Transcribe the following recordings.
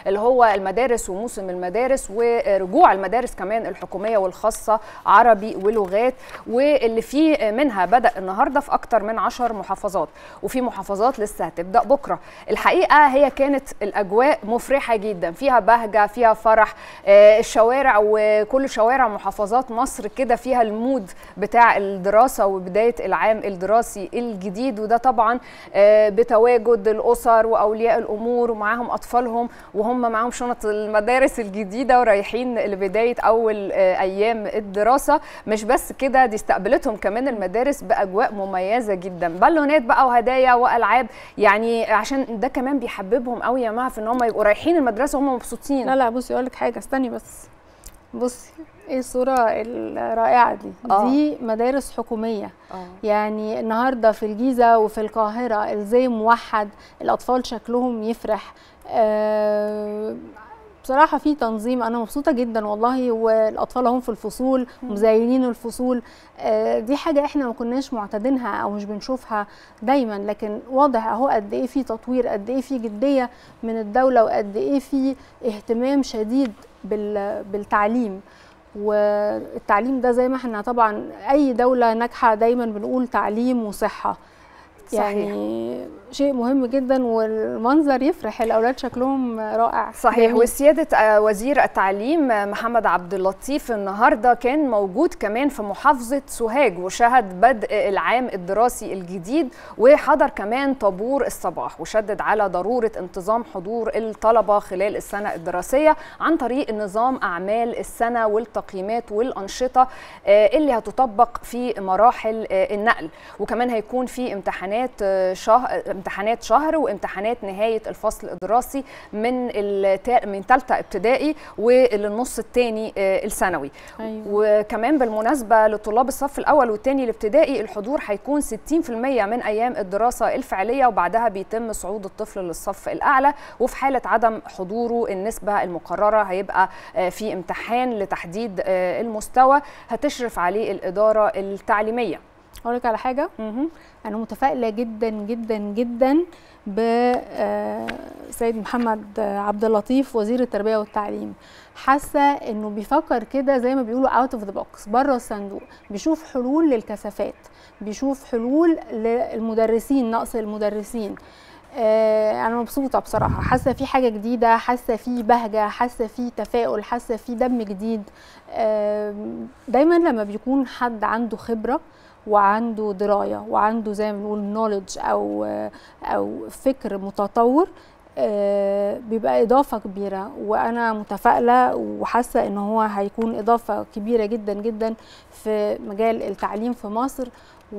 اللي هو المدارس وموسم المدارس ورجوع المدارس كمان الحكوميه والخاصه عربي ولغات واللي فيه منها بدا النهارده في اكتر من 10 محافظات وفي محافظات لسه هتبدا بكره الحقيقه هي كانت الاجواء مفرحه جدا فيها بهجه فيها فرح الشوارع وكل شوارع محافظات مصر كده فيها المود بتاع الدراسه وبدايه العام الدراسي الجديد وده طبعا بتواجد الاسر واولياء الامور ومعاهم اطفالهم وهم معاهم شنط المدارس الجديده ورايحين لبدايه اول ايام الدراسه مش بس كده دي استقبلتهم كمان المدارس باجواء مميزه جدا بالونات بقى وهدايا والعاب يعني عشان ده كمان بيحببهم قوي يا جماعه في ان هم يبقوا رايحين المدرسه وهم مبسوطين لا لا بصي اقول لك حاجه استني بس بصي ايه الصوره الرائعه دي آه. دي مدارس حكوميه آه. يعني النهارده في الجيزه وفي القاهره الزي موحد الاطفال شكلهم يفرح آه بصراحة في تنظيم أنا مبسوطة جدا والله والأطفال هم في الفصول مزينين الفصول آه دي حاجة إحنا ما كناش معتادينها أو مش بنشوفها دايما لكن واضح أهو قد إيه في تطوير قد إيه في جدية من الدولة وقد إيه في اهتمام شديد بالتعليم والتعليم ده زي ما احنا طبعا أي دولة ناجحة دايما بنقول تعليم وصحة صحيح. يعني شيء مهم جدا والمنظر يفرح الاولاد شكلهم رائع صحيح جميل. وسياده وزير التعليم محمد عبد اللطيف النهارده كان موجود كمان في محافظه سوهاج وشهد بدء العام الدراسي الجديد وحضر كمان طابور الصباح وشدد على ضروره انتظام حضور الطلبه خلال السنه الدراسيه عن طريق نظام اعمال السنه والتقييمات والانشطه اللي هتطبق في مراحل النقل وكمان هيكون في امتحانات شهر امتحانات شهر وامتحانات نهايه الفصل الدراسي من التا... من ثالثه ابتدائي وللنص الثاني الثانوي أيوة. وكمان بالمناسبه لطلاب الصف الاول والثاني الابتدائي الحضور هيكون 60% من ايام الدراسه الفعليه وبعدها بيتم صعود الطفل للصف الاعلى وفي حاله عدم حضوره النسبه المقرره هيبقى في امتحان لتحديد المستوى هتشرف عليه الاداره التعليميه اقول لك على حاجه مهم. انا متفائله جدا جدا جدا بسيد محمد عبد اللطيف وزير التربيه والتعليم حاسه انه بيفكر كده زي ما بيقولوا اوت اوف ذا بوكس بره الصندوق بيشوف حلول للكثافات بيشوف حلول للمدرسين نقص المدرسين آه انا مبسوطه بصراحه حاسه في حاجه جديده حاسه في بهجه حاسه في تفاؤل حاسه في دم جديد آه دايما لما بيكون حد عنده خبره وعنده درايه وعنده زي ما بنقول نوليدج او او فكر متطور بيبقى اضافه كبيره وانا متفائله وحاسه ان هو هيكون اضافه كبيره جدا جدا في مجال التعليم في مصر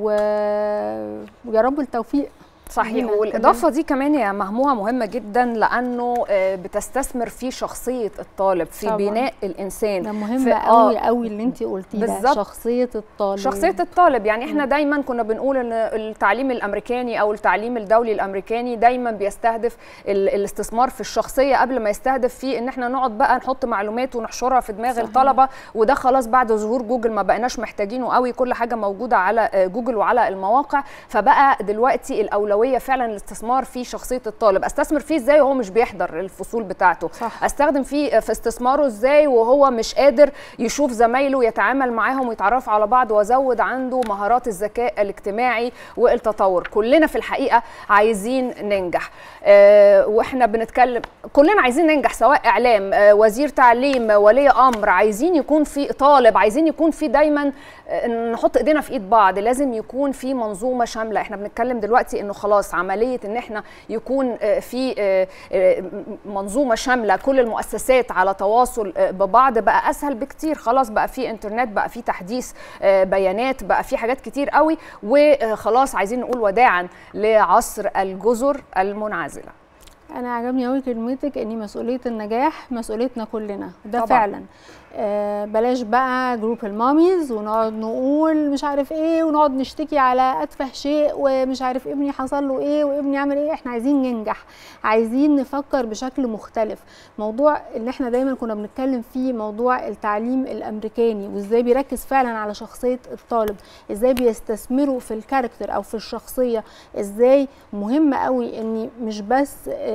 ويا رب التوفيق صحيح والاضافه دي كمان يا مهموعه مهمه جدا لانه بتستثمر في شخصيه الطالب في طبعاً. بناء الانسان ده مهم قوي قوي اللي انت قلتيه ده بالظبط. شخصيه الطالب شخصيه الطالب يعني احنا دايما كنا بنقول ان التعليم الامريكاني او التعليم الدولي الامريكاني دايما بيستهدف ال- الاستثمار في الشخصيه قبل ما يستهدف في ان احنا نقعد بقى نحط معلومات ونحشرها في دماغ صحيح. الطلبه وده خلاص بعد ظهور جوجل ما بقيناش محتاجينه قوي كل حاجه موجوده على جوجل وعلى المواقع فبقى دلوقتي الاولويه فعلا الاستثمار في شخصيه الطالب استثمر فيه ازاي وهو مش بيحضر الفصول بتاعته صح. استخدم فيه في استثماره ازاي وهو مش قادر يشوف زمايله يتعامل معاهم ويتعرف على بعض وازود عنده مهارات الذكاء الاجتماعي والتطور كلنا في الحقيقه عايزين ننجح آه واحنا بنتكلم كلنا عايزين ننجح سواء اعلام آه وزير تعليم ولي امر عايزين يكون في طالب عايزين يكون في دايما آه نحط ايدينا في ايد بعض لازم يكون في منظومه شامله احنا بنتكلم دلوقتي انه خلاص عمليه ان احنا يكون آه في آه آه منظومه شامله كل المؤسسات على تواصل آه ببعض بقى اسهل بكتير خلاص بقى في انترنت بقى في تحديث آه بيانات بقى في حاجات كتير قوي وخلاص عايزين نقول وداعا لعصر الجزر المنعزله انا عجبني قوي كلمتك ان مسؤوليه النجاح مسؤوليتنا كلنا ده طبعاً. فعلا آه بلاش بقى جروب الماميز ونقعد نقول مش عارف ايه ونقعد نشتكي على اتفه شيء ومش عارف ابني حصل له ايه وابني عمل ايه احنا عايزين ننجح عايزين نفكر بشكل مختلف موضوع اللي احنا دايما كنا بنتكلم فيه موضوع التعليم الامريكاني وازاي بيركز فعلا على شخصيه الطالب ازاي بيستثمروا في الكاركتر او في الشخصيه ازاي مهم قوي ان مش بس آه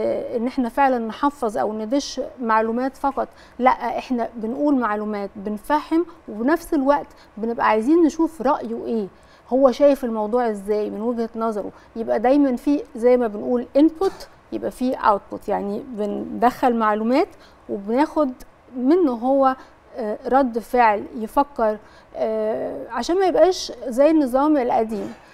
آه، ان احنا فعلا نحفظ او ندش معلومات فقط لا احنا بنقول معلومات بنفهم وبنفس الوقت بنبقى عايزين نشوف رايه ايه هو شايف الموضوع ازاي من وجهه نظره يبقى دايما في زي ما بنقول انبوت يبقى في اوتبوت يعني بندخل معلومات وبناخد منه هو آه، رد فعل يفكر آه، عشان ما يبقاش زي النظام القديم